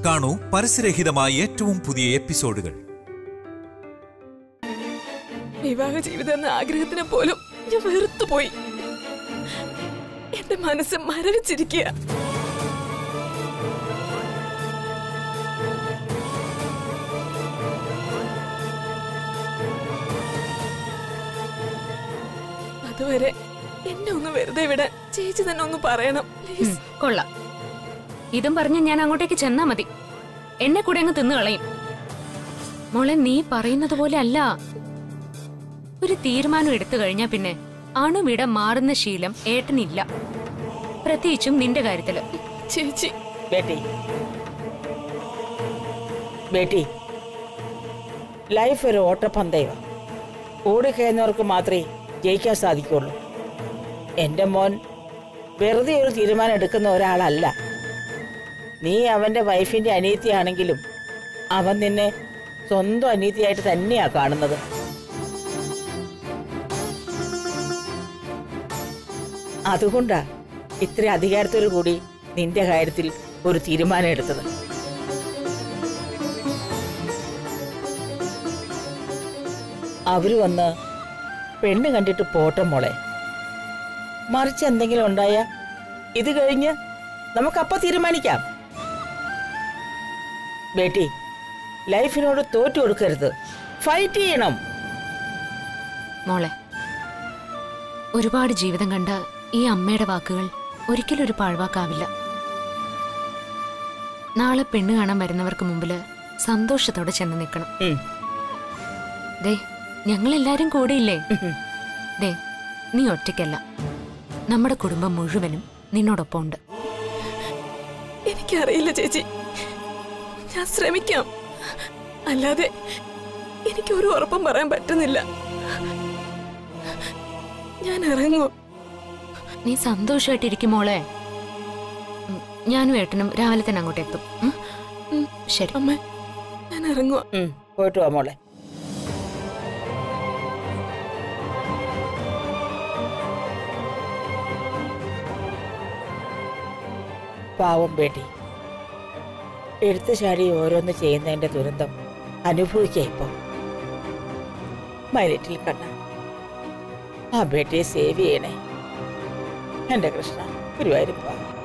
കാണൂ പരസ്യരഹിതമായ ഏറ്റവും പുതിയ എപ്പിസോഡുകൾ വിവാഹ ജീവിതം എന്ന ആഗ്രഹത്തിനെ പോലും ഞാൻ വെറുത്തുപോയി എന്റെ മനസ്സ് മരവിച്ചിരിക്കുക അതുവരെ എന്നെ ഒന്ന് വെറുതെ വിടാൻ ചേച്ചി തന്നെ ഒന്ന് പറയണം പ്ലീസ് ഉം, കൊള്ളാം ഇതും പറഞ്ഞ് ഞാൻ അങ്ങോട്ടേക്ക് ചെന്നാ മതി എന്നെ കൂടെ അങ്ങ് തിന്നു കളയും മോളെ നീ പറയുന്നത് പോലെ അല്ല ഒരു തീരുമാനം എടുത്തു കഴിഞ്ഞാ പിന്നെ അണുവിട മാറുന്ന ശീലം ഏട്ടനില്ല പ്രത്യേകിച്ചും നിന്റെ കാര്യത്തില് ചേച്ചി ബേട്ടി ബേട്ടി ലൈഫ് ഒരു ഓട്ടപ്പന്തയമാണ് ഓടിക്കഴിയുന്നവർക്ക് മാത്രമേ ജയിക്കാൻ സാധിക്കുള്ളൂ എൻ്റെ മോൻ വെറുതെ ഒരു തീരുമാനം എടുക്കുന്ന ഒരാളല്ല നീ അവൻ്റെ വൈഫിൻ്റെ അനിയത്തിയാണെങ്കിലും അവൻ നിന്നെ സ്വന്തം അനിയത്തിയായിട്ട് തന്നെയാണ് കാണുന്നത് അതുകൊണ്ടാ ഇത്ര അധികാരത്തോടു കൂടി നിന്റെ കാര്യത്തിൽ ഒരു തീരുമാനം എടുത്തത് അവര് വന്ന് പെണ്ണ് കണ്ടിട്ട് പോട്ടെ മോളെ മറിച്ച് എന്തെങ്കിലും ഉണ്ടായ ഇത് കഴിഞ്ഞ് നമുക്കപ്പ തീരുമാനിക്കാം ബേട്ടി ലൈഫിനോട് തോറ്റു കൊടുക്കരുത് ഫൈറ്റ് ചെയ്യണം മോളെ ഒരുപാട് ജീവിതം കണ്ട ഈ അമ്മയുടെ വാക്കുകൾ ഒരിക്കലും ഒരു പാഴ്വാക്കാവില്ല നാളെ പെണ്ണ് കാണാൻ വരുന്നവർക്ക് മുമ്പില് സന്തോഷത്തോടെ ചെന്ന് നിൽക്കണം ഉം. ദേ ഞങ്ങളെല്ലാരും കൂടെയില്ലേ ദേ നീ ഒറ്റയ്ക്കല്ല നമ്മുടെ കുടുംബം മുഴുവനും നിന്നോടൊപ്പം ഉണ്ട് എനിക്കറിയില്ല ചേച്ചി ഞാൻ ശ്രമിക്കാം അല്ലാതെ എനിക്ക് ഒരു ഉറപ്പും പറയാൻ പറ്റുന്നില്ല ഞാൻ ഇറങ്ങും നീ സന്തോഷമായിട്ടിരിക്കും മോളെ ഉം, ഞാനും ഏട്ടനും രാവിലെ തന്നെ അങ്ങോട്ട് എത്തും ഉം? ഉം, ശരി അമ്മ ഞാൻ ഇറങ്ങുക ഉം, പോയിട്ട് വാ മോളെ പാവം ബേട്ടി എടുത്തു ചാടി ഓരോന്ന് ചെയ്യുന്നതിന്റെ ദുരന്തം അനുഭവിക്കുക ഇപ്പൊ മൈലറ്റിൽ കണ്ണ ആ ബേട്ടിയെ സേവ് ചെയ്യണേ എന്റെ കൃഷ്ണ ഗുരുവായൂരപ്പ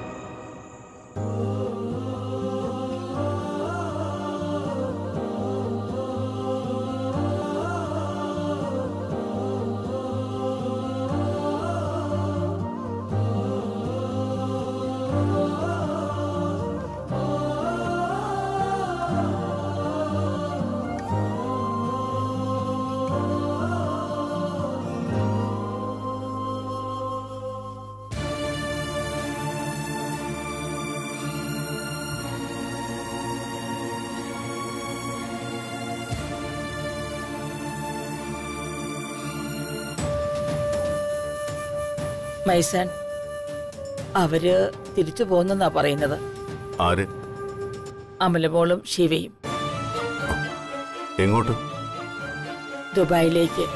മൈസാൻ അവര് തിരിച്ചു പോകുന്നെന്നാ പറയുന്നത് ആര് അമലമോളും ശിവയും എങ്ങോട്ട് ദുബായിലേക്ക്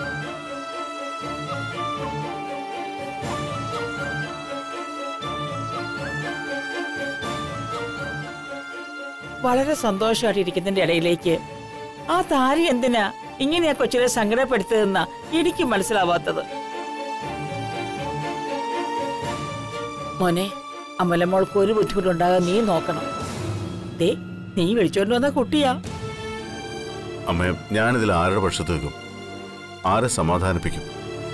വളരെ സന്തോഷമായിട്ടിരിക്കുന്നതിന്റെ ഇടയിലേക്ക് ആ താരി എന്തിനാ ഇങ്ങനെയാ കൊച്ചിനെ സങ്കടപ്പെടുത്തതെന്നാ എനിക്ക് മനസ്സിലാവാത്തത് മോനെ അമലമോൾക്ക് ഒരു ബുദ്ധിമുട്ടുണ്ടാകാൻ നീ നോക്കണം ദേ നീ വിളിച്ചോണ്ട് വന്ന കുട്ടിയാ അമ്മേ ഞാനിതിൽ ആരുടെ പക്ഷത്ത് വെക്കും ആരെ സമാധാനിപ്പിക്കും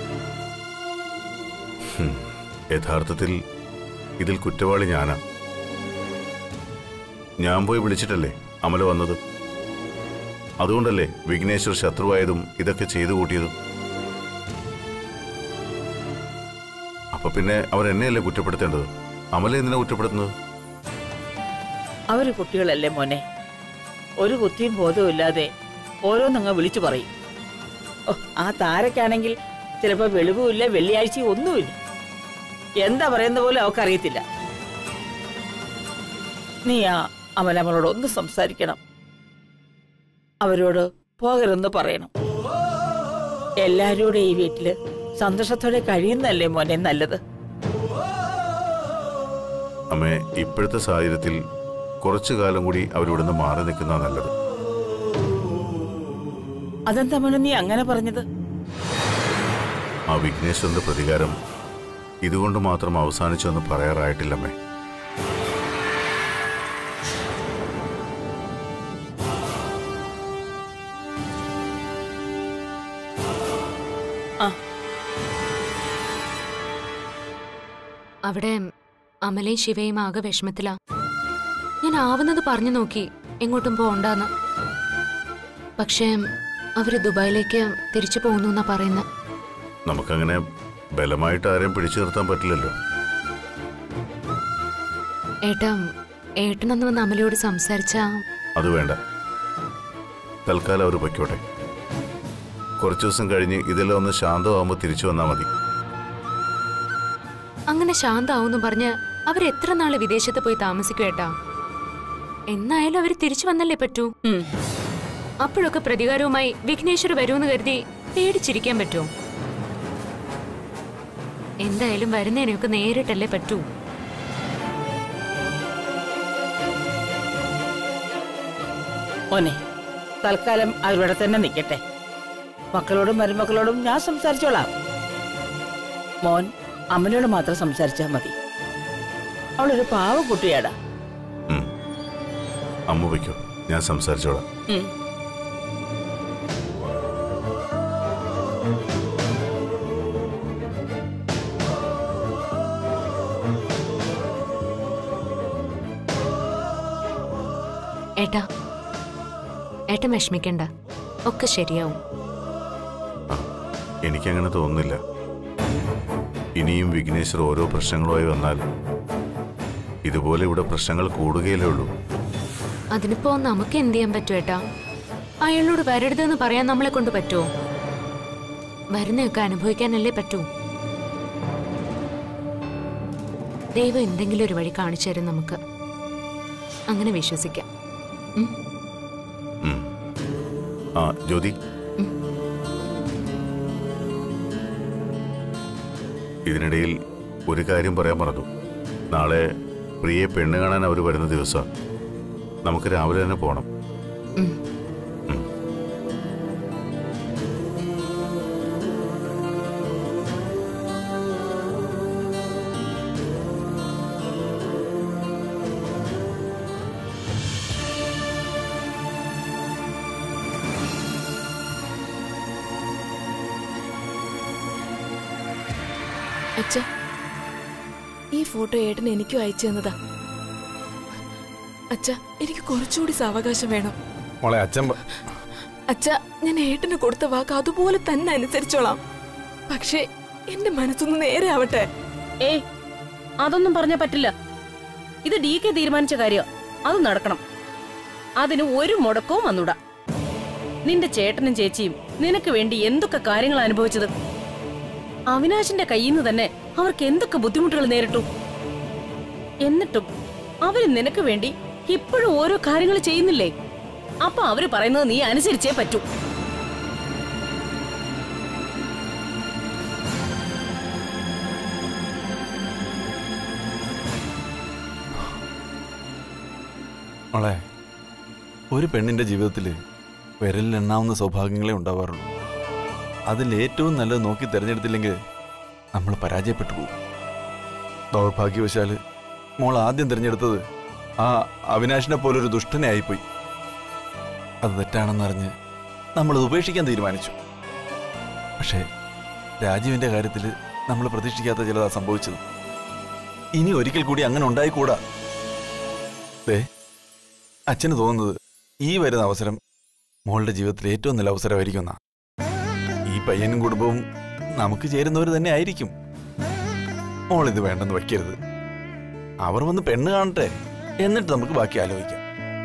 ഹും, യഥാർത്ഥത്തിൽ ഇതിൽ കുറ്റവാളി ഞാനാ ഞാൻ പോയി വിളിച്ചിട്ടല്ലേ അമല വന്നത് അതുകൊണ്ടല്ലേ വിഘ്നേശ്വർ ശത്രുവായതും ഇതൊക്കെ ചെയ്തു കൂട്ടിയതും അപ്പൊ പിന്നെ അവർ എന്നെയല്ലേ കുറ്റപ്പെടുത്തേണ്ടത് അമല എന്തിനാ കുറ്റപ്പെടുത്തുന്നത് അവര് കുട്ടികളല്ലേ മോനെ ഒരു ബുദ്ധിയും ബോധവും ഇല്ലാതെ ഓരോന്നങ്ങ് വിളിച്ചു പറയും ഓ ആ താരക്കാണെങ്കിൽ ചിലപ്പോ വെളിവുമില്ല വെള്ളിയാഴ്ചയും ഒന്നുമില്ല എന്താ പറയുന്ന പോലെ അവക്കറിയത്തില്ല നീ ആ അമലമ്മളോട് ഒന്ന് സംസാരിക്കണം അവരോട് പോകരുതെന്ന് പറയണം എല്ലാവരോടും ഈ വീട്ടില് സന്തോഷത്തോടെ കഴിയുന്നല്ലേ മോനെ നല്ലത് അമ്മേ ഇപ്പോഴത്തെ സാഹചര്യത്തിൽ കുറച്ചു കാലം കൂടി അവരിവിടുന്ന് മാറി നിൽക്കുന്ന നല്ലത് അതെന്താ മോനെ നീ അങ്ങനെ പറഞ്ഞത് ആ വിഘ്നേശ്വരന്റെ പ്രതികാരം ഇതുകൊണ്ട് മാത്രം അവസാനിച്ചെന്ന് പറയാറായിട്ടില്ലമ്മേ ആ അവിടെ അമലയും ശിവയും ആകെ വിഷമത്തിലാ ഞാൻ ആവുന്നത് പറഞ്ഞു നോക്കി എങ്ങോട്ടും പോണ്ടാന്ന് പക്ഷേ അവര് ദുബായിലേക്ക് തിരിച്ചു പോകുന്നു എന്നാ പറയുന്നത് നമുക്കങ്ങനെ ബലമായിട്ട് ആരെയും പിടിച്ചു നിർത്താൻ പറ്റില്ലല്ലോ ഏട്ടാ ഏട്ടനൊന്ന് വന്ന് അമലയോട് സംസാരിച്ചാ അത് വേണ്ട തൽക്കാലം അവർ പൊയ്ക്കോട്ടെ കുറച്ചു ദിവസം കഴിഞ്ഞ് ഇതെല്ലാം ഒന്ന് ശാന്തമാകുമ്പോൾ തിരിച്ചു വന്നാൽ മതി അങ്ങനെ ശാന്താവൂന്ന് പറഞ്ഞ് അവരെത്ര നാള് വിദേശത്ത് പോയി താമസിക്കും ഏട്ടാ എന്നായാലും അവര് തിരിച്ചു വന്നല്ലേ പറ്റൂ ഉം. അപ്പോഴൊക്കെ പ്രതികാരവുമായി വിഘ്നേശ്വർ വരുമെന്ന് കരുതി പേടിച്ചിരിക്കാൻ പറ്റുമോ എന്തായാലും വരുന്നതിനൊക്കെ നേരിട്ടല്ലേ പറ്റൂ മോനെ തൽക്കാലം അവരിവിടെ തന്നെ നിൽക്കട്ടെ മക്കളോടും മരുമക്കളോടും ഞാൻ സംസാരിച്ചോളാം മോൻ അമ്മനോട് മാത്രം സംസാരിച്ചാൽ മതി അവളൊരു പാവ കുട്ടിയാടാ ഉം. അമ്മ വയ്ക്കോ ഞാൻ സംസാരിച്ചോളാം ഉം. ഏട്ടാ ഏട്ടൻ വിഷമിക്കണ്ട ഒക്കെ ശരിയാവും എനിക്കങ്ങനെ തോന്നുന്നില്ല ഇനിയും വിഘ്നേശ്വർ ഓരോ പ്രശ്നങ്ങളുമായി വന്നാൽ ഇതുപോലെ ഇവിടെ പ്രശ്നങ്ങൾ കൂടുകയല്ലേ ഉള്ളൂ അതിനിപ്പോ നമുക്ക് എന്ത് ചെയ്യാൻ പറ്റും ഏട്ടാ അയാളോട് വരരുതെന്ന് പറയാൻ നമ്മളെ കൊണ്ട് പറ്റുമോ വരുന്നയൊക്കെ അനുഭവിക്കാനല്ലേ പറ്റൂ ദൈവം എന്തെങ്കിലും ഒരു വഴി കാണിച്ചു തരും നമുക്ക് അങ്ങനെ വിശ്വസിക്കാം ഉം? ഉം. ആ ജ്യോതി ഇതിനിടയിൽ ഒരു കാര്യം പറയാൻ മറന്നു നാളെ പ്രിയെ പെണ്ണ് കാണാൻ അവർ വരുന്ന ദിവസം നമുക്ക് രാവിലെ തന്നെ പോകണം ഉം. ഉം. അച്ഛ ഈ ഫോട്ടോ ഏട്ടൻ എനിക്കും അയച്ചു തന്നതാ അച്ഛ എനിക്ക് കുറച്ചുകൂടി സാവകാശം വേണം മോളെ അച്ഛൻ പ- അച്ഛ ഞാൻ ഏട്ടന് കൊടുത്ത വാക്ക് അതുപോലെ തന്നെ അനുസരിച്ചോളാം പക്ഷേ എന്റെ മനസ്സൊന്ന് നേരെ ആവട്ടെ ഏയ് അതൊന്നും പറഞ്ഞാ പറ്റില്ല ഇത് ഡി കെ തീരുമാനിച്ച കാര്യം അത് നടക്കണം അതിന് ഒരു മുടക്കവും വന്നൂടാ നിന്റെ ചേട്ടനും ചേച്ചിയും നിനക്ക് വേണ്ടി എന്തൊക്കെ കാര്യങ്ങൾ അനുഭവിച്ചത് അവിനാശിന്റെ കയ്യിൽ നിന്ന് തന്നെ അവർക്ക് എന്തൊക്കെ ബുദ്ധിമുട്ടുകൾ നേരിട്ടു എന്നിട്ടും അവര് നിനക്ക് വേണ്ടി ഇപ്പോഴും ഓരോ കാര്യങ്ങൾ ചെയ്യുന്നില്ലേ അപ്പൊ അവര് പറയുന്നത് നീ അനുസരിച്ചേ പറ്റൂ മോളെ ഒരു പെണ്ണിന്റെ ജീവിതത്തിൽ വിരലിലെണ്ണാവുന്ന സൗഭാഗ്യങ്ങളെ ഉണ്ടാവാറുള്ളൂ അതിൽ ഏറ്റവും നല്ലത് നോക്കി തിരഞ്ഞെടുത്തില്ലെങ്കിൽ നമ്മൾ പരാജയപ്പെട്ടു പോകും ദൗർഭാഗ്യവശാൽ മോൾ ആദ്യം തിരഞ്ഞെടുത്തത് ആ അവിനാശിനെ പോലൊരു ദുഷ്ടനെ ആയിപ്പോയി അത് തെറ്റാണെന്നറിഞ്ഞ് നമ്മളത് ഉപേക്ഷിക്കാൻ തീരുമാനിച്ചു പക്ഷേ രാജീവിന്റെ കാര്യത്തിൽ നമ്മൾ പ്രതീക്ഷിക്കാത്ത ചിലതാ സംഭവിച്ചത് ഇനി ഒരിക്കൽ കൂടി അങ്ങനെ ഉണ്ടായിക്കൂടാ ദേ അച്ഛന് തോന്നുന്നത് ഈ വരുന്ന അവസരം മോളുടെ ജീവിതത്തിലെ ഏറ്റവും നല്ല അവസരമായിരിക്കും എന്നാ ഈ പയ്യനും കുടുംബവും നമുക്ക് ചേരുന്നവർ തന്നെ ആയിരിക്കും മോൾ ഇത് വേണ്ടെന്ന് വയ്ക്കരുത് അവർ വന്ന് പെണ്ണ് കാണട്ടെ എന്നിട്ട് നമുക്ക് ബാക്കി ആലോചിക്കാം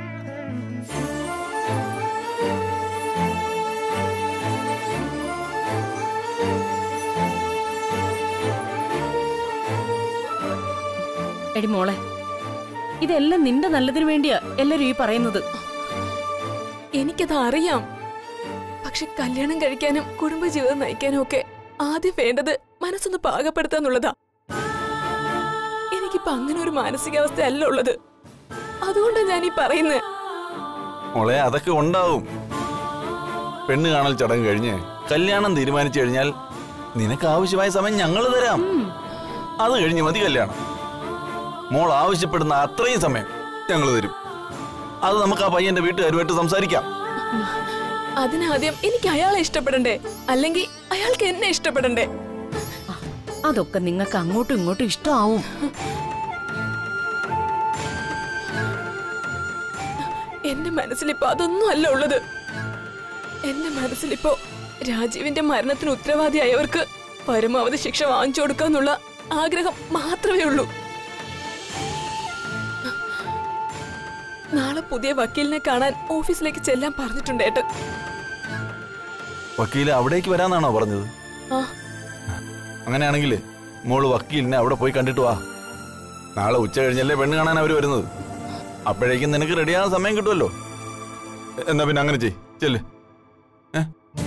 എടി മോളെ ഇതെല്ലാം നിന്റെ നല്ലതിനു വേണ്ടിയാ എല്ലാരും ഈ പറയുന്നത് എനിക്കത് അറിയാം പക്ഷെ കല്യാണം കഴിക്കാനും കുടുംബജീവിതം നയിക്കാനും ഒക്കെ ആദ്യം വേണ്ടത് മനസ്സൊന്ന് പാകപ്പെടുത്താന്നുള്ളതാ എനിക്കിപ്പോ അങ്ങനെ ഒരു മാനസികാവസ്ഥ അല്ല ഉള്ളത് അതുകൊണ്ടാണ് ഞാൻ ഈ പറയുന്നത് മോളെ അതൊക്കെ ഉണ്ടാവും പെണ്ണ് കാണൽ ചടങ്ങ് കഴിഞ്ഞ് കല്യാണം തീരുമാനിച്ചു കഴിഞ്ഞാൽ നിനക്ക് ആവശ്യമായ സമയം ഞങ്ങൾ തരാം അത് കഴിഞ്ഞ് മതി കല്യാണം മോൾ ആവശ്യപ്പെടുന്ന അത്രയും സമയം ഞങ്ങൾ തരും അത് നമുക്ക് ആ പയ്യന്റെ വീട്ടുകാരുമായിട്ട് സംസാരിക്കാം അതിനാദ്യം എനിക്ക് അയാളെ ഇഷ്ടപ്പെടണ്ടേ അല്ലെങ്കിൽ അയാൾക്ക് എന്നെ ഇഷ്ടപ്പെടണ്ടേ അതൊക്കെ നിങ്ങൾക്ക് അങ്ങോട്ടും ഇങ്ങോട്ടും ഇഷ്ടമാവും എന്റെ മനസ്സിലിപ്പോ അതൊന്നും അല്ല ഉള്ളത് എന്റെ മനസ്സിലിപ്പോ രാജീവിന്റെ മരണത്തിന് ഉത്തരവാദിയായവർക്ക് പരമാവധി ശിക്ഷ വാങ്ങിച്ചു കൊടുക്കാന്നുള്ള ആഗ്രഹം മാത്രമേ ഉള്ളൂ നാളെ പുതിയ വക്കീലിനെ കാണാൻ ഓഫീസിലേക്ക് ചെല്ലാൻ പറഞ്ഞിട്ടുണ്ട് ഏട്ടൻ വക്കീല് അവിടേക്ക് വരാന്നാണോ പറഞ്ഞത് ആ അങ്ങനെയാണെങ്കിൽ മോള് വക്കീലിനെ അവിടെ പോയി കണ്ടിട്ട് വാ നാളെ ഉച്ച കഴിഞ്ഞല്ലേ പെണ്ണ് കാണാൻ അവർ വരുന്നത് അപ്പോഴേക്കും നിനക്ക് റെഡിയാകാൻ സമയം കിട്ടുമല്ലോ എ- എന്നാ പിന്നെ അങ്ങനെ ചെയ് ചെല്ല് ഏ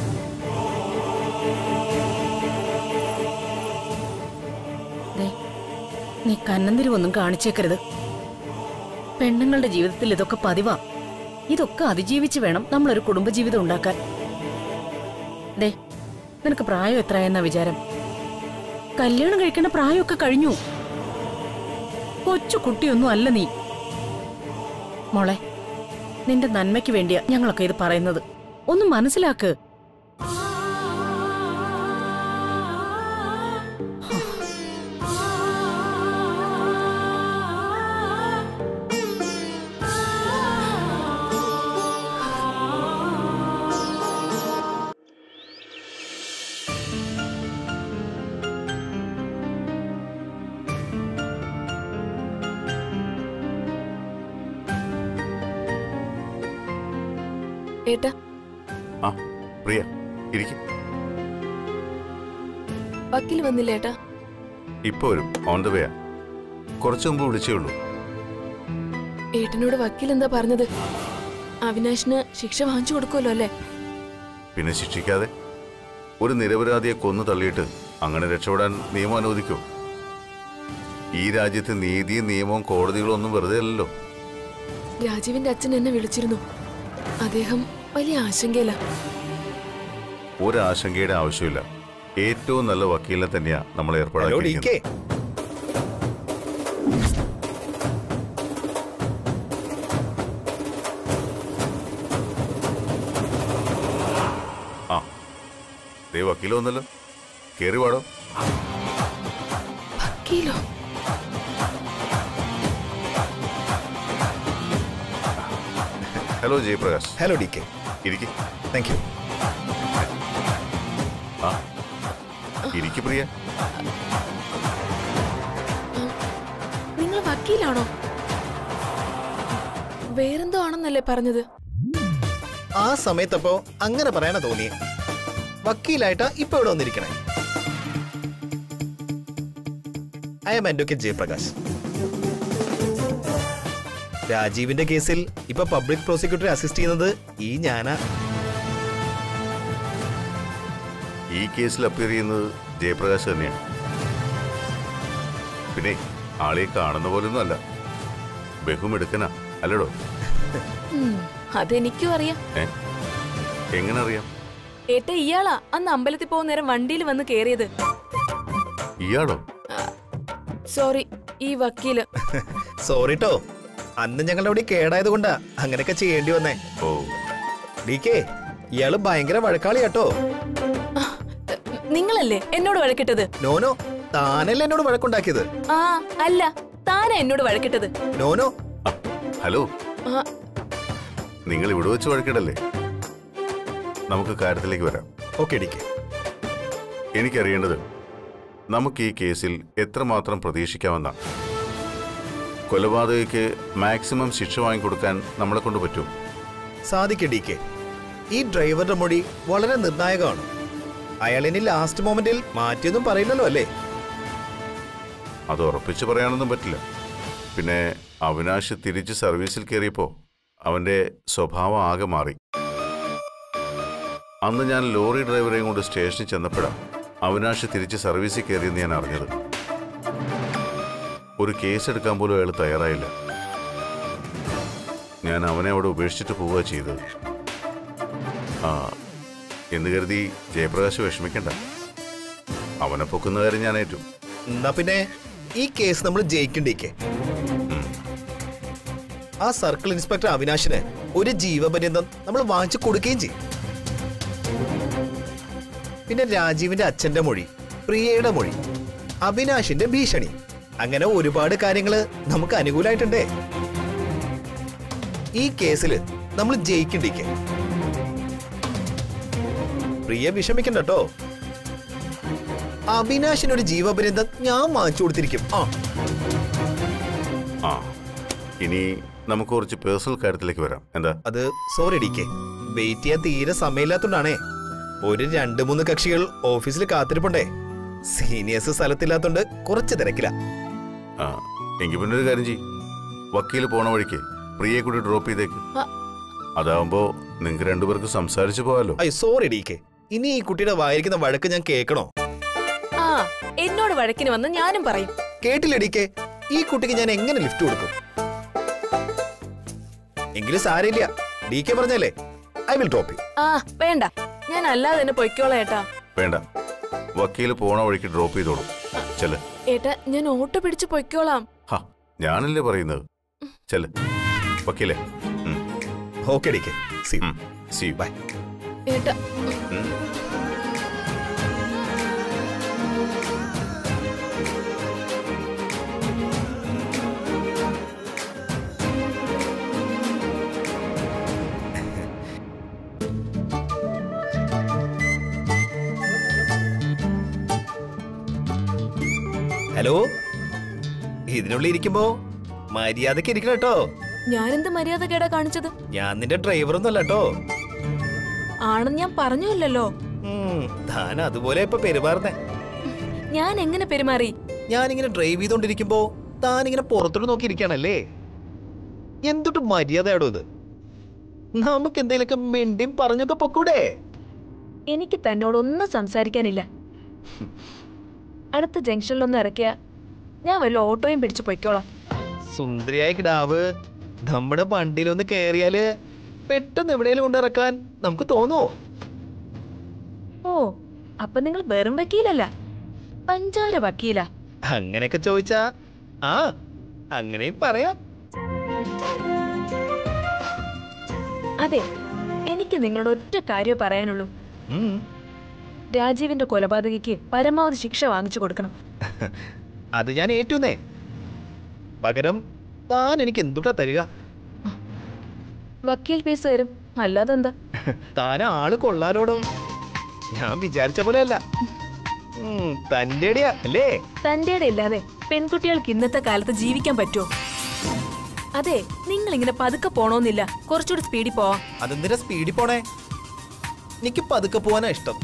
ദേ, നീ കന്നന്തിരിവൊന്നും കാണിച്ചേക്കരുത് പെണ്ണുങ്ങളുടെ ജീവിതത്തിൽ ഇതൊക്കെ പതിവാ ഇതൊക്കെ അതിജീവിച്ച് വേണം നമ്മളൊരു കുടുംബജീവിതം ഉണ്ടാക്കാൻ ദേ നിനക്ക് പ്രായം എത്രയെന്നാ വിചാരം കല്യാണം കഴിക്കേണ്ട പ്രായമൊക്കെ കഴിഞ്ഞു കൊച്ചു കുട്ടിയൊന്നും അല്ല നീ മോളെ നിന്റെ നന്മയ്ക്ക് വേണ്ടിയാ ഞങ്ങളൊക്കെ ഇത് പറയുന്നത് ഒന്ന് മനസ്സിലാക്ക് ഏട്ടാ ആ പ്രിയ ഇരിക്കും വക്കീൽ വന്നില്ല ഏട്ടാ ഇപ്പൊ വരും ഓൺ ദ വേയാ കുറച്ചു മുമ്പ് വിളിച്ചേ ഉള്ളൂ ഏട്ടനോട് വക്കീൽ എന്താ പറഞ്ഞത് അവിനാശിന് ശിക്ഷ വാങ്ങിച്ചു കൊടുക്കുമല്ലോ അല്ലേ പിന്നെ ശിക്ഷിക്കാതെ ഒരു നിരപരാധിയെ കൊന്നു തള്ളിയിട്ട് അങ്ങനെ രക്ഷപ്പെടാൻ നിയമം അനുവദിക്കൂ ഈ രാജ്യത്ത് നീതിയും നിയമവും കോടതികളും ഒന്നും വെറുതെ അല്ലല്ലോ രാജീവിന്റെ അച്ഛൻ എന്നെ വിളിച്ചിരുന്നു അദ്ദേഹം വലിയ ആശങ്കയില ഒരാശങ്കയുടെ ആവശ്യമില്ല ഏറ്റവും നല്ല വക്കീലിനെ തന്നെയാ നമ്മൾ ഹലോ ഏർപ്പാടാക്കിയിരിക്കുന്നത് ഡി കെ ആ ദേ വക്കീൽ വന്നല്ലോ കേറി പാടോ വക്കീലോ hello Jayaprakash hello D K ഇരിക്ക് താങ്ക് യു ആ ഇരിക്ക് പ്രിയ നിങ്ങൾ വക്കീലാണോ വേറെന്തോ ആണെന്നല്ലേ പറഞ്ഞത് ആ സമയത്തപ്പോ അങ്ങനെ പറയാനാ തോന്നിയേ വക്കീലായിട്ടാ ഇപ്പൊ ഇവിടെ വന്നിരിക്കണേ ഐ എം അഡ്വക്കേറ്റ് ജയപ്രകാശ് രാജീവിന്റെ കേസിൽ ഇപ്പൊ പബ്ലിക് പ്രോസിക്യൂട്ടറെ അസിസ്റ്റ് ചെയ്യുന്നത് ഈ ഞാനാ ഈ കേസിൽ അപ്പിയർ ചെയ്യുന്നത് ജയപ്രകാശ് തന്നെയാണ് പിന്നെ ആളെ കാണുന്ന പോലൊന്നും അല്ല ബഹുമെടുക്കനാ അല്ലടോ ഉം, അതെനിക്കും അറിയാം ഏ എങ്ങനെ അറിയാം ഏട്ട ഇയാളാ അന്ന് അമ്പലത്തിൽ പോകുന്ന നേരം വണ്ടിയിൽ വന്ന് കേറിയത് ഇയാളോ സോറി ഈ വക്കീല് സോറി ട്ടോ അന്ന് ഞങ്ങളുടെ അവിടെ കേടായത് കൊണ്ടാ അങ്ങനെയൊക്കെ ചെയ്യേണ്ടി വന്നേ ഓ ഡി കെ ഇയാള് ഭയങ്കര വഴക്കാളി കേട്ടോ നിങ്ങളല്ലേ എന്നോട് വഴക്കിട്ടത് നോനോ താനല്ലേ എന്നോട് വഴക്കുണ്ടാക്കിയത് ആ അല്ല താനാ എന്നോട് വഴക്കിട്ടത് നോനോ ആ, ഹലോ ആ, നിങ്ങൾ ഇവിടെ വെച്ച് വഴക്കിടല്ലേ നമുക്ക് കാര്യത്തിലേക്ക് വരാം ഓക്കെ ഡി കെ എനിക്കറിയേണ്ടത് നമുക്ക് ഈ കേസിൽ എത്രമാത്രം പ്രതീക്ഷിക്കാമെന്ന കൊലപാതകയ്ക്ക് മാക്സിമം ശിക്ഷ വാങ്ങിക്കൊടുക്കാൻ നമ്മളെ കൊണ്ട് പറ്റും സാധിക്കും ഡി കെ ഈ ഡ്രൈവറുടെ മൊഴി വളരെ നിർണായകമാണ് അയാൾ ഇനി ലാസ്റ്റ് മൊമെന്റിൽ മാറ്റിയൊന്നും പറയില്ലല്ലോ അല്ലേ അത് ഉറപ്പിച്ച് പറയാനൊന്നും പറ്റില്ല പിന്നെ അവിനാശ് തിരിച്ച് സർവീസിൽ കയറിയപ്പോൾ അവന്റെ സ്വഭാവം ആകെ മാറി അന്ന് ഞാൻ ലോറി ഡ്രൈവറെയും കൊണ്ട് സ്റ്റേഷനിൽ ചെന്നപ്പോഴാണ് അവിനാശ് തിരിച്ച് സർവീസിൽ കയറിയെന്ന് ഞാൻ അറിഞ്ഞത് ഒരു കേസ് എടുക്കാൻ പോലും അയാൾ തയ്യാറായില്ല ഞാൻ അവനെ അവിടെ ഉപേക്ഷിച്ചിട്ട് പോവുക ചെയ്തത് ആ എന്ന് കരുതി ജയപ്രകാശ് വിഷമിക്കണ്ട അവനെ പൊക്കുന്ന കാര്യം ഞാൻ ഏറ്റു എന്നാ പിന്നെ ഈ കേസ് നമ്മൾ ജയിക്കണ്ടേക്ക് ആ സർക്കിൾ ഇൻസ്പെക്ടർ അവിനാശിന് ഒരു ജീവപര്യന്തം നമ്മൾ വാങ്ങിച്ചു കൊടുക്കുകയും ചെയ്യും പിന്നെ രാജീവിന്റെ അച്ഛന്റെ മൊഴി പ്രിയയുടെ മൊഴി അവിനാശിന്റെ ഭീഷണി അങ്ങനെ ഒരുപാട് കാര്യങ്ങള് നമുക്ക് അനുകൂലമായിട്ടുണ്ടേ ഈ കേസിൽ നമ്മൾ ജയിക്കണ്ടേക്ക് പ്രിയ വിഷമിക്കണ്ട കേട്ടോ അവിനാശിന് ഒരു ജീവപര്യന്തം ഞാൻ വാങ്ങിച്ചു കൊടുത്തിരിക്കും ആ ആ ഇനി നമുക്ക് കുറച്ച് പേഴ്സണൽ കാര്യത്തിലേക്ക് വരാം എന്താ അത് സോറി ഡി കെ വെയിറ്റ് ചെയ്യാൻ തീരെ സമയമില്ലാത്തോണ്ടാണേ ഒരു രണ്ട് മൂന്ന് കക്ഷികൾ ഓഫീസിൽ കാത്തിരിപ്പുണ്ടേ സീനിയേഴ്സ് സ്ഥലത്തില്ലാത്തോണ്ട് കുറച്ച് തിരക്കില ആ എങ്കിൽ പിന്നെ ഒരു കാര്യം ചെയ്യും വക്കീൽ പോണ വഴിക്ക് പ്രിയെ കൂടി ഡ്രോപ്പ് ചെയ്തേക്ക് ആ. അതാവുമ്പോ നിങ്ങൾക്ക് രണ്ടുപേർക്ക് സംസാരിച്ചു പോകാലോ അയ്യോ സോറി ഡി കെ ഇനി ഈ കുട്ടിയുടെ വായിരിക്കുന്ന വഴക്ക് ഞാൻ കേൾക്കണോ ആ എന്നോട് വഴക്കിന് വന്ന് ഞാനും പറയും കേട്ടില്ല ഡി കെ ഈ കുട്ടിക്ക് ഞാൻ എങ്ങനെ ലിഫ്റ്റ് കൊടുക്കും എങ്കിലും സാരമില്ല ഡി കെ പറഞ്ഞല്ലേ ഐ വിൽ ഡ്രോപ്പ് യു ആ വേണ്ട ഞാൻ അല്ലാതെ തന്നെ പൊയ്ക്കോളാം ഏട്ടാ വേണ്ട വക്കീൽ പോണ വഴിക്ക് ഡ്രോപ്പ് ചെയ്തോളൂ ചെല് ഏട്ടാ ഞാൻ ഓട്ടോ പിടിച്ച് പൊയ്ക്കോളാം ഹാ ഞാനല്ലേ പറയുന്നത് ചെല് വക്കീലേ ഉം, ഓക്കെ ഡി കെ സി ഉം, see you. ബൈ ഏട്ടാ ഉം. ഹലോ ഇതിനുള്ളിൽ ഇരിക്കുമ്പോ മര്യാദക്ക് ഇരിക്കണം കേട്ടോ ഞാനെന്ത് മര്യാദ കേടാ കാണിച്ചത് ഞാൻ നിന്റെ ഡ്രൈവറൊന്നും അല്ല കേട്ടോ ആണെന്ന് ഞാൻ പറഞ്ഞില്ലല്ലോ ഉം, താൻ അതുപോലെ ഇപ്പൊ പെരുമാറുന്നേ ഞാൻ എങ്ങനെ പെരുമാറി ഞാനിങ്ങനെ ഡ്രൈവ് ചെയ്തോണ്ടിരിക്കുമ്പോ താൻ ഇങ്ങനെ പുറത്തോട്ട് നോക്കി ഇരിക്കുകയാണല്ലേ എന്തൊട്ട് മര്യാദയാടോ ഇത് നമുക്ക് എന്തെങ്കിലുമൊക്കെ മിണ്ടിയും പറഞ്ഞൊക്കെ പൊക്കൂടെ എനിക്ക് തന്നോടൊന്നും സംസാരിക്കാനില്ല അടുത്ത ജംഗ്ഷനിലൊന്ന് ഇറക്കിയ ഞാൻ വല്ല ഓട്ടോയും പിടിച്ച് പൊയ്ക്കോളാം സുന്ദരിയായ കിടാവ് നമ്മുടെ വണ്ടിയിലൊന്ന് കയറിയാല് പെട്ടെന്ന് എവിടെയെങ്കിലും കൊണ്ടിറക്കാൻ നമുക്ക് തോന്നുമോ ഓ അപ്പൊ നിങ്ങൾ വെറും വക്കീലല്ല പഞ്ചാര വക്കീല അങ്ങനെയൊക്കെ ചോദിച്ചാ ആ അങ്ങനെയും പറയാം അതെ എനിക്ക് നിങ്ങളോട് ഒറ്റ കാര്യം പറയാനുള്ളൂ ഉം. രാജീവിന്റെ കൊലപാതകയ്ക്ക് പരമാവധി ശിക്ഷ വാങ്ങിച്ചു കൊടുക്കണം അത് ഞാൻ ഏറ്റുന്നേ പകരം താൻ എനിക്ക് എന്തുട്ടാ തരിക വക്കീൽ ഫീസ് തരും അല്ലാതെന്താ താൻ ആള് കൊള്ളാലോടും ഞാൻ വിചാരിച്ച പോലെ അല്ല തൻ്റെ അടിയാ അല്ലേ തന്റെ ഇല്ലാതെ പെൺകുട്ടികൾക്ക് ഇന്നത്തെ കാലത്ത് ജീവിക്കാൻ പറ്റുമോ അതെ നിങ്ങൾ ഇങ്ങനെ പതുക്കെ പോണോന്നില്ല കുറച്ചുകൂടി സ്പീഡിൽ പോവാം അതെന്തിനാ സ്പീഡിൽ പോണേ എനിക്ക് പതുക്കെ പോവാനാ ഇഷ്ടം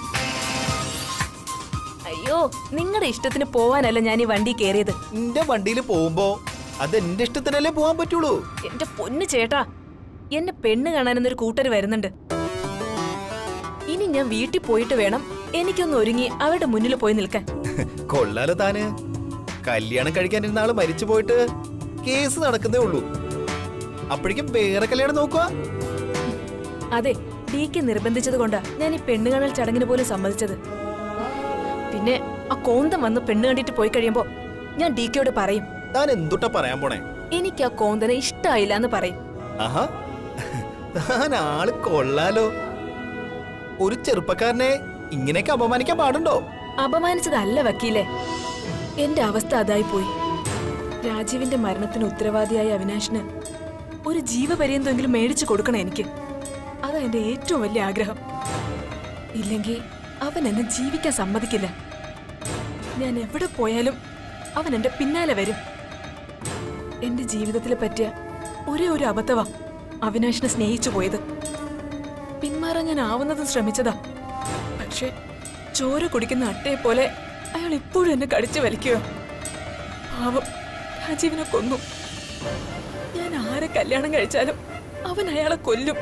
അയ്യോ നിങ്ങളുടെ ഇഷ്ടത്തിന് പോവാനല്ല ഞാൻ ഈ വണ്ടി കയറിയത് എന്റെ വണ്ടിയിൽ പോകുമ്പോ അത് എന്റെ ഇഷ്ടത്തിനല്ലേ പോവാൻ പറ്റുള്ളൂ എന്റെ പൊന്ന് ചേട്ടാ എന്നെ പെണ്ണ് കാണാനെന്നൊരു കൂട്ടർ വരുന്നുണ്ട് ഇനി ഞാൻ വീട്ടിൽ പോയിട്ട് വേണം എനിക്കൊന്ന് ഒരുങ്ങി അവരുടെ മുന്നിൽ പോയി നിൽക്കാൻ കൊള്ളാലോ താന് കല്യാണം കഴിക്കാനിരുന്ന ആള് മരിച്ചു പോയിട്ട് കേസ് നടക്കുന്നേ ഉള്ളൂ അപ്പോഴേക്കും വേറെ കല്യാണം നോക്കുക അതെ ഡി കെ നിർബന്ധിച്ചത് കൊണ്ടാ ഞാൻ ഈ പെണ്ണ് കാണൽ ചടങ്ങിന് പോലും സമ്മതിച്ചത് പിന്നെ ആ കോന്തം വന്ന് പെണ്ണ് കണ്ടിട്ട് പോയി കഴിയുമ്പോ ഞാൻ ഡി കെയോട് പറയും താൻ എന്തുട്ടാ പറയാൻ പോണേ എനിക്ക് ആ കോന്തനെ ഇഷ്ടമായില്ല എന്ന് പറയും ആഹാ താൻ ആള് കൊള്ളാലോ ഒരു ചെറുപ്പക്കാരനെ ഇങ്ങനെയൊക്കെ അപമാനിക്കാൻ പാടുണ്ടോ അപമാനിച്ചതല്ല വക്കീലെ എന്റെ അവസ്ഥ അതായി പോയി രാജീവിന്റെ മരണത്തിന് ഉത്തരവാദിയായ അവിനാശിന് ഒരു ജീവപര്യന്തമെങ്കിലും മേടിച്ചു കൊടുക്കണം എനിക്ക് അതാ എന്റെ ഏറ്റവും വലിയ ആഗ്രഹം ഇല്ലെങ്കിൽ അവൻ എന്നെ ജീവിക്കാൻ സമ്മതിക്കില്ല ഞാൻ എവിടെ പോയാലും അവൻ എന്റെ പിന്നാലെ വരും എന്റെ ജീവിതത്തിലെ പറ്റിയ ഒരേ ഒരു അബദ്ധവാ അവിനാശിനെ സ്നേഹിച്ചു പോയത് പിന്മാറാൻ ഞാൻ ആവുന്നതും ശ്രമിച്ചതാ പക്ഷേ ചോര കുടിക്കുന്ന അട്ടയെ പോലെ അയാൾ ഇപ്പോഴും എന്നെ കടിച്ചു വലിക്കുക പാവം രാജീവിനെ കൊന്നു ഞാൻ ആരെ കല്യാണം കഴിച്ചാലും അവൻ അയാളെ കൊല്ലും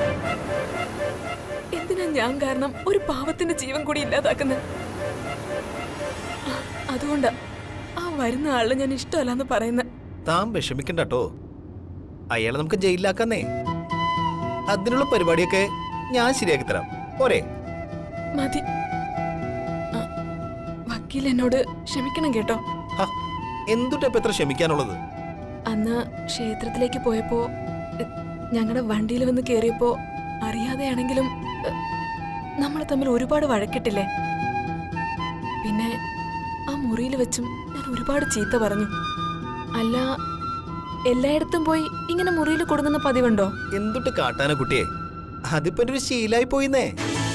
എന്തിനാ ഞാൻ കാരണം ഒരു പാവത്തിന്റെ ജീവൻ കൂടി ഇല്ലാതാക്കുന്നത് അതുകൊണ്ടാ ആ വരുന്ന ആളെ ഞാൻ ഇഷ്ടമല്ലെന്ന് പറയുന്നത് താൻ വിഷമിക്കണ്ട കേട്ടോ അയാളെ നമുക്ക് ജയിലിലാക്കാന്നേ അതിനുള്ള പരിപാടിയൊക്കെ ഞാൻ ശരിയാക്കി തരാം പോരെ മതി ആ, വക്കീൽ എന്നോട് ക്ഷമിക്കണം കേട്ടോ ഹ, എന്തുട്ടാ ഇപ്പൊ എത്ര ക്ഷമിക്കാനുള്ളത് അന്ന് ക്ഷേത്രത്തിലേക്ക് പോയപ്പോ ഞങ്ങളുടെ വണ്ടിയിൽ വന്ന് കേറിയപ്പോ അറിയാതെയാണെങ്കിലും നമ്മൾ തമ്മിൽ ഒരുപാട് വഴക്കിട്ടില്ലേ പിന്നെ ആ മുറിയിൽ വെച്ചും ഞാൻ ഒരുപാട് ചീത്ത പറഞ്ഞു അല്ല എല്ലായിടത്തും പോയി ഇങ്ങനെ മുറിയിൽ കൊടുങ്ങുന്ന പതിവുണ്ടോ എന്തുട്ട് കാട്ടാന കുട്ടിയെ അതിപ്പോ എൻ്റെ ഒരു ശീലായി പോയിന്നേ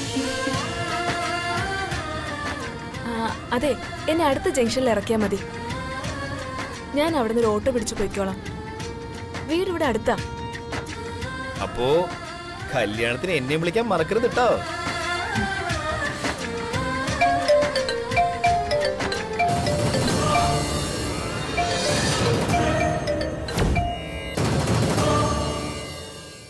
ആ, അതെ എന്നെ അടുത്ത ജംഗ്ഷനിൽ ഇറക്കിയാൽ മതി ഞാൻ അവിടുന്ന് ഒരു ഓട്ടോ പിടിച്ചു പോയിക്കോളാം വീട് ഇവിടെ അടുത്താ അപ്പോ കല്യാണത്തിന് എന്നെ വിളിക്കാൻ മറക്കരുത് കേട്ടോ